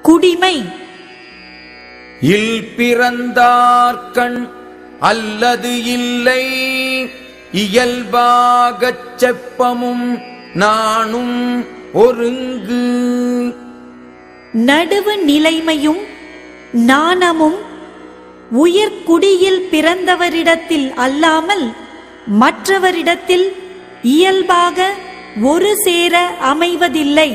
குடிமை இல் பிறந்தார்கண் அல்லது இல்லை இயல்பாகச் செப்பமும் நானும் ஒருங்கு நடுவு நிலைமையும் நாணமும் உயர்குடியில் பிறந்தவரிடத்தில் அல்லாமல் மற்றவரிடத்தில் இயல்பாக ஒரு சேர அமைவதில்லை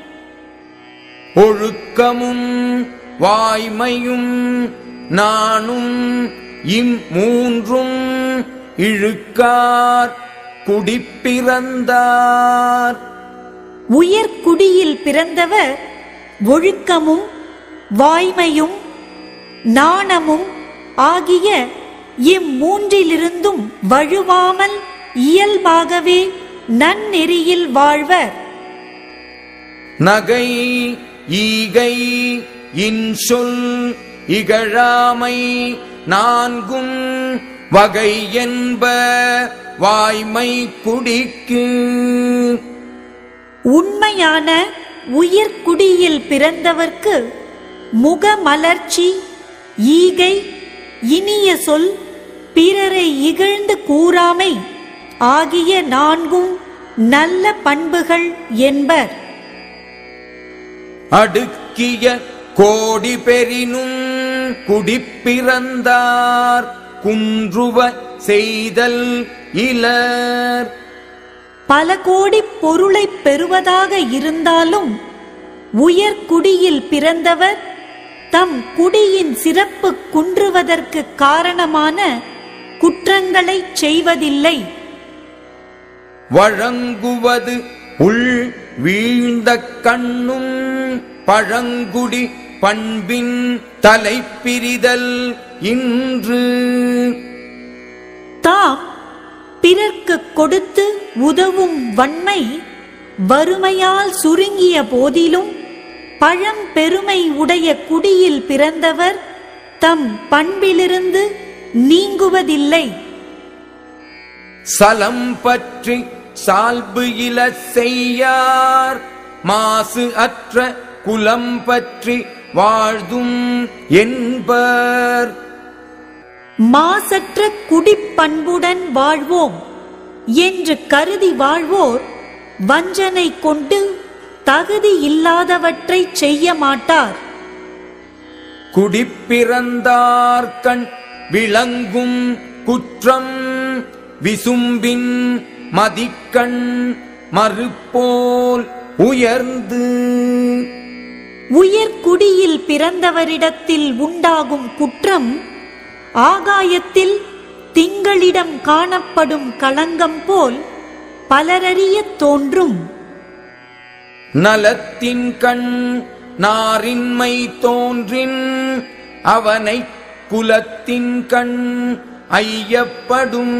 ஒழுக்கமும் வாய்மையும் நானும் இம் மூன்றும் இழுக்கார் குடிப்பிறந்தார் உயர்குடியில் பிறந்தவர் ஒழுக்கமும் வாய்மையும் நாணமும் ஆகிய இம்மூன்றிலிருந்தும் வழுவாமல் இயல்பாகவே நன்னெறியில் வாழ்வர் நகை ஈகை இன்சொல் இகழாமை நான்கும் வகை என்ப வாய்மை குடிக்கு உண்மையான உயர்குடியில் பிறந்தவர்க்கு முகமலர்ச்சி ஈகை இனிய சொல் பிறரை இகழ்ந்து கூறாமை ஆகிய நான்கும் நல்ல பண்புகள் என்பர் அடுக்கிய கோடி பெறினும் குடிப்பிறந்தார் குன்றுவ செய்தல் இலர் பல கோடி பொருளை பெறுவதாக இருந்தாலும் உயர்குடியில் பிறந்தவர் தம் குடியின் சிறப்பு குன்றுவதற்கு காரணமான குற்றங்களைச் செய்வதில்லை வழங்குவது உள் வீழ்ந்த கண்ணும் பழங்குடி பண்பின் தலைப்பிரிதல் இன்று தாம் பிறர்க்கு கொடுத்து உதவும் வன்மை வறுமையால் சுருங்கிய போதிலும் பழம் பெருமை உடைய குடியில் பிறந்தவர் தம் பண்பிலிருந்து நீங்குவதில்லை சலம் பற்றி சால்பு இல செய்யார் மாசு அற்ற குலம் பற்றி வாழ்தும் என்பர் மாசற்ற குடிப்பண்புடன் வாழ்வோம் என்று கருதி வாழ்வோர் வஞ்சனை கொண்டு தகுதி இல்லாதவற்றை செய்ய மாட்டார் குடிப்பிறந்தார்கண் விளங்கும் குற்றம் விசும்பின் மதிக்கண் மறுப்போல் உயர்ந்து உயர்குடியில் பிறந்தவரிடத்தில் உண்டாகும் குற்றம் ஆகாயத்தில் திங்களிடம் காணப்படும் களங்கம் போல் பலரறியத் தோன்றும் நலத்தின் கண் நாரின்மை தோன்றின் அவனை குலத்தின் கண் ஐயப்படும்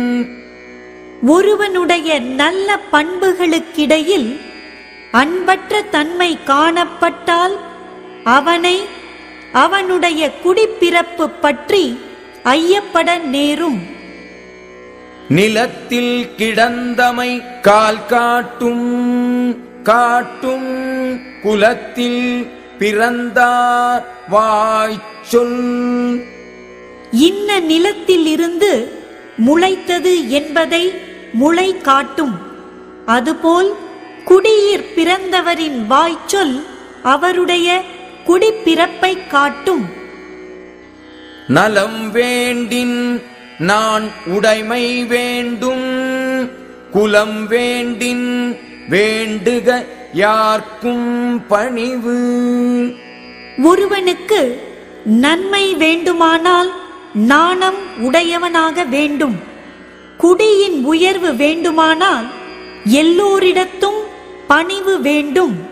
ஒருவனுடைய நல்ல பண்புகளுக்கிடையில் அன்பற்ற தன்மை காணப்பட்டால் அவனை அவனுடைய குடிப்பிறப்பு பற்றி ஐயப்பட நேரும் நிலத்தில் கிடந்தமை கால் காட்டும் காட்டும் குலத்தில் பிறந்தார் வாய்ச்சொல் இன்ன நிலத்தில் இருந்து முளைத்தது என்பதை முளை காட்டும் அதுபோல் குடியிற் பிறந்தவரின் வாய்ச்சொல் அவருடைய குடிப்பிறப்பை காட்டும் நலம் வேண்டின் நான் உடைமை வேண்டும் குலம் வேண்டின் வேண்டுக யார்க்கும் பணிவு ஒருவனுக்கு நன்மை வேண்டுமானால் நாணம் உடையவனாக வேண்டும் குடியின் உயர்வு வேண்டுமானால் எல்லோரிடத்தும் பணிவு வேண்டும்